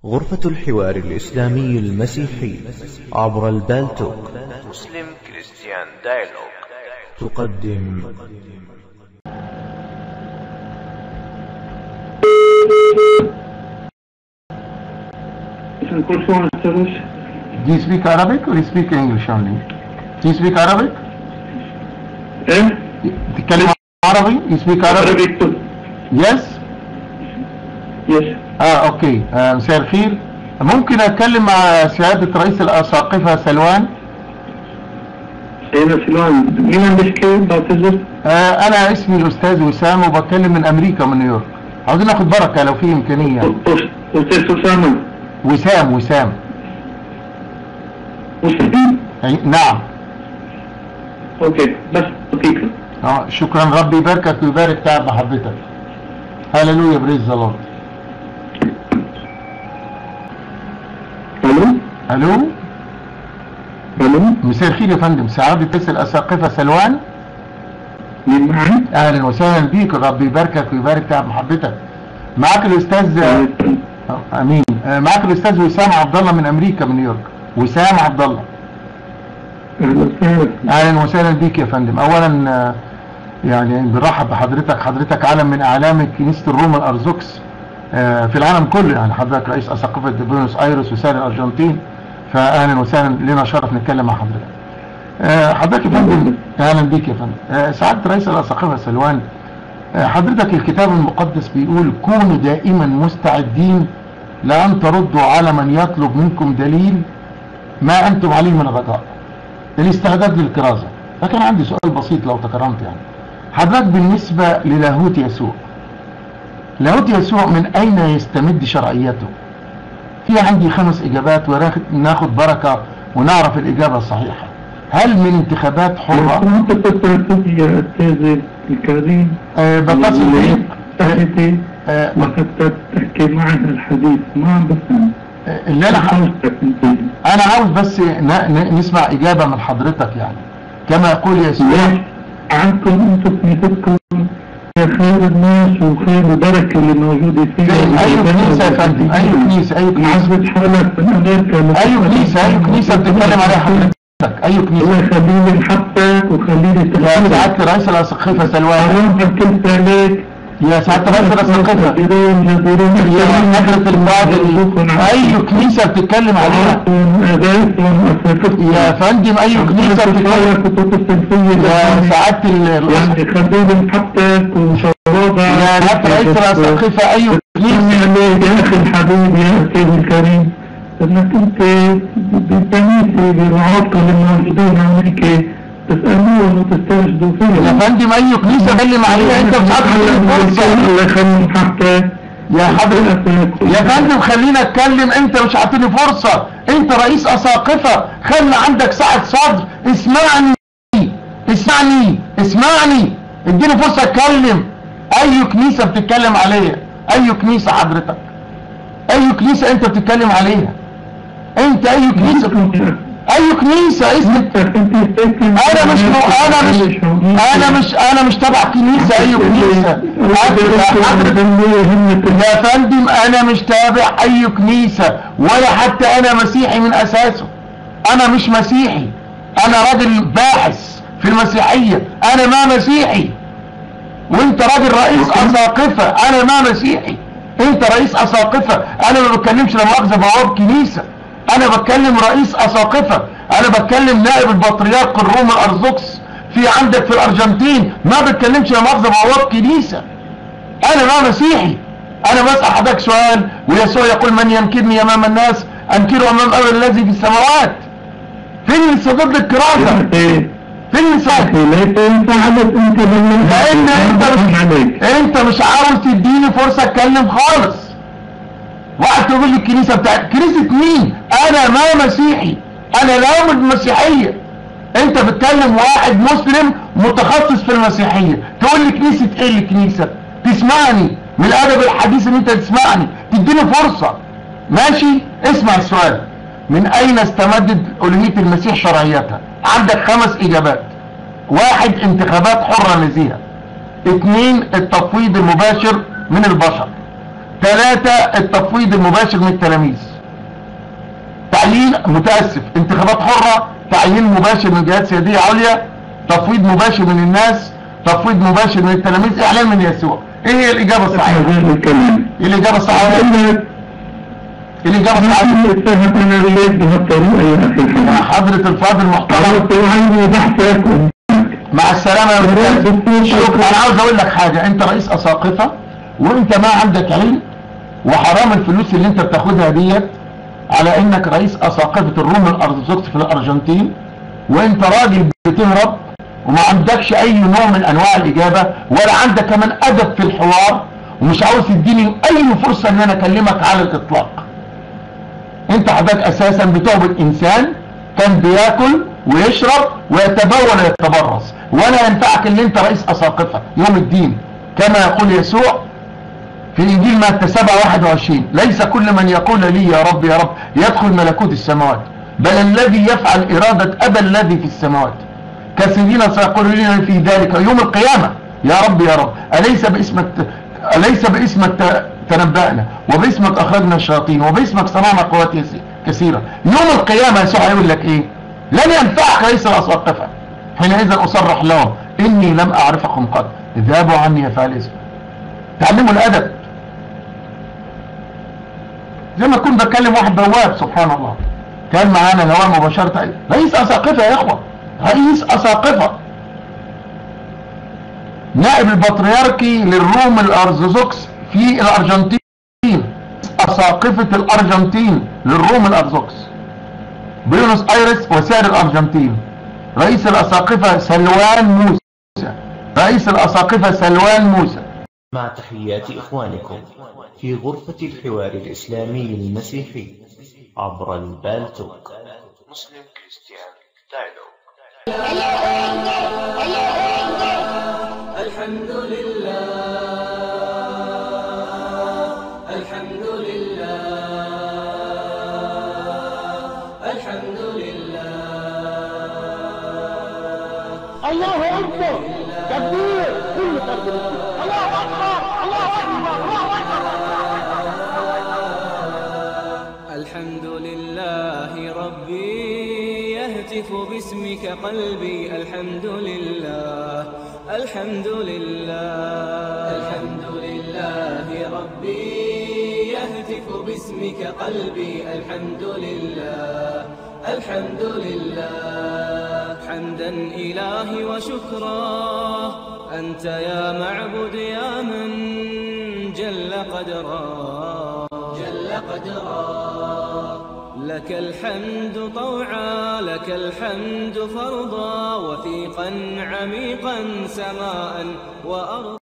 غرفة الحوار الإسلامي المسيحي عبر البالتوك مسلم كريستيان دايلوج تقدم كل شو نسترش Do you speak Arabic or you speak English only? Do you speak Arabic? ايه تتكلم عربي؟ You speak Arabic? عربي Yes? يس اه اوكي آه مساء الخير ممكن اتكلم مع سيادة رئيس الاساقفة سلوان؟ سيدنا سلوان مين عم بيحكي بعتذر آه انا اسمي الاستاذ وسام وبتكلم من امريكا من نيويورك عاوزين ناخد بركة لو في امكانية أس- استاذ اسامه وسام وسام مسلم أي نعم اوكي بس دقيقه اه شكرا ربي يباركك ويبارك تعب حضرتك هللويا بريز ذا لورد الو الو الو مساء الخير يا فندم سعادة رئيس الاساقفة سلوان مين معي؟ اهلا وسهلا بيك ربي يباركك ويبارك تعب محبتك معاك الاستاذ آه، امين آه، معاك الاستاذ وسام عبد الله من امريكا من نيويورك وسام عبد الله اهلا وسهلا اهلا وسهلا بيك يا فندم اولا آه، يعني بنرحب بحضرتك حضرتك علم من اعلام كنيسه الروم الارثوذكس آه، في العالم كله يعني حضرتك رئيس اساقفه بونوس ايرس وسائر الارجنتين فاهلا وسهلا لنا شرف نتكلم مع حضرتك آه، حضرتك يا فندم اهلا بيك يا فندم آه، سعاده رئيس الاساقفه سلوان آه، حضرتك الكتاب المقدس بيقول كونوا دائما مستعدين لان تردوا على من يطلب منكم دليل ما انتم عليه من الرجاء الاستعداد للكرازة لكن عندي سؤال بسيط لو تكرمت يعني حضرتك بالنسبة للاهوت يسوع لاهوت يسوع من أين يستمد شرعيته في عندي خمس إجابات وناخد بركة ونعرف الإجابة الصحيحة هل من انتخابات حرة كنت تتصل يا استاذ الكريم آه بتصل بيك تحتي آه وحتى تحكي معنا الحديث ما عم بفهم آه، اللي أنا ح- حوزتك انت أنا عاوز بس ن- ن- نسمع إجابة من حضرتك يعني كما يقول يسوع ليش عنكم انتم كنيستكم يا خير الناس وخير البركه اللي موجوده فيها أي كنيسة يا فندم أي كنيسة أي كنيسة معزة حالك من امريكا أي كنيسة أي كنيسة بتتكلم عليها حضرتك أي كنيسة الله يخليني نحبك وخليني يا تحبك سعادة رئيس الأسقفة سلوان حرام كنت عليك يا سعادة رئيس الأسقفة جزيرين جزيرين يا حضرة الفاضل أي كنيسة بتتكلم عليها يا فندم أي كنيسة بتتكلم يا سعادة ال- يعني خليني نحبك وشواضع يا سعادة رئيس الأسقفة أي كنيسة عليك يا اخي الحبيب يا اخي الكريم انك انت بالكنيسه بالعاقل الموجودين امريكا تسالوهم وتسترشدوا يا فيهم فندم أي كنيسة بتتكلم عليها أنت مش عارف الفرصة الله يخليني حتى يا حضرتك يا فندم خلينا اتكلم انت مش عاطيني فرصة انت رئيس اساقفة خلي عندك سعة صدر اسمعني اسمعني اسمعني اديني فرصة اتكلم اي كنيسة بتتكلم عليها اي كنيسة حضرتك اي كنيسة انت بتتكلم عليها انت اي كنيسة اي كنيسة اسم انا مش انا مش انا مش انا مش تبع كنيسة اي كنيسة حضرتك يا فندم انا مش تابع اي كنيسة ولا حتى انا مسيحي من اساسه انا مش مسيحي انا راجل باحث في المسيحية انا ما مسيحي وانت راجل رئيس اساقفة انا ما مسيحي انت رئيس اساقفة انا ما بتكلمش لا مؤاخذة بواب كنيسة انا بتكلم رئيس اساقفة انا بتكلم نائب البطريرك الروم الارثوذكس في عندك في الارجنتين ما بتكلمش لا مؤاخذة بواب كنيسة انا ما مسيحي انا بسأل حضرتك سؤال ويسوع يقول من ينكرني امام الناس انكره امام ابي الذي في السماوات فين الاستعداد للكرازة فين الاستعداد ليس فعلت انت بالله لان انت مش عليك انت مش عاوز تديني فرصة اتكلم خالص وقعد تقول لي الكنيسة بتاعت كنيسة مين انا ما مسيحي انا لا من المسيحية انت بتكلم واحد مسلم متخصص في المسيحية تقول لي كنيسة ايه الكنيسة تسمعني من الادب الحديث ان انت تسمعني تديني فرصة ماشي اسمع السؤال من اين استمدت الوهية المسيح شرعيتها عندك خمس اجابات واحد انتخابات حرة نزيهة اتنين التفويض المباشر من البشر ثلاثة التفويض المباشر من التلاميذ تعيين متأسف انتخابات حرة تعيين مباشر من جهات سيادية عليا تفويض مباشر من الناس تفويض مباشر من التلاميذ اعلان من يسوع ايه هي الاجابة الصحيحة هذا الكلام ايه الاجابة الصحيحة أنا ايه الاجابة الصحيحة أنا اتهم أنا ليش بهالطريقة يا أخي يا الحبيب حضرة الفاضل المحترم خلاص وعندي بحثك مع السلامة يا استاذ شوف انا عاوز اقول لك حاجة انت رئيس اساقفة وانت ما عندك علم وحرام الفلوس اللي انت بتاخدها ديت على انك رئيس اساقفة الروم الارثوذكس في الارجنتين وانت راجل بتهرب وما عندكش اي نوع من انواع الاجابة ولا عندك كمان ادب في الحوار ومش عاوز تديني اي فرصة ان انا اكلمك على الاطلاق انت حضرتك اساسا بتعبد انسان كان بياكل ويشرب ويتبول ويتبرص ولا ينفعك ان انت رئيس اساقفه يوم الدين كما يقول يسوع في انجيل متى 7 21 ليس كل من يقول لي يا رب يا رب يدخل ملكوت السماوات بل الذي يفعل اراده ابا الذي في السماوات كثيرين سيقولون في ذلك يوم القيامه يا رب يا رب اليس باسمك أليس باسمك ت- تنبأنا وباسمك أخرجنا الشياطين وباسمك صنعنا قوات يس- كثيرة يوم القيامة يسوع هيقول لك إيه لن ينفعك رئيس الأساقفة حينئذ أصرح لهم إني لم أعرفكم قط اذهبوا عني يا فالس تعلموا الأدب زي ما أكون بتكلم واحد بواب سبحان الله كان معانا الهواء مباشرة رئيس أساقفة يا إخوة رئيس أساقفة نائب البطريركي للروم الارثوذكس في الارجنتين اساقفة الارجنتين للروم الارثوذكس بيونس ايرس وسائر الارجنتين رئيس الاساقفة سلوان موسى رئيس الاساقفة سلوان موسى مع تحيات إخوانكم في غرفة الحوار الإسلامي المسيحي عبر البالتوك Muslim Christian Dialogue الحمد لله الحمد لله الحمد لله الله اكبر تكبير كل فرد الله اكبر الله اكبر الله الحمد لله ربي يهتف باسمك قلبي الحمد لله الحمد لله الحمد لله ربي يهتف باسمك قلبي الحمد لله الحمد لله حمدا إلهي وشكرا أنت يا معبد يا من جل قدرا جل قدرا لك الحمد طوعا لك الحمد فرضا وثيقا عميقا سماء وأرضا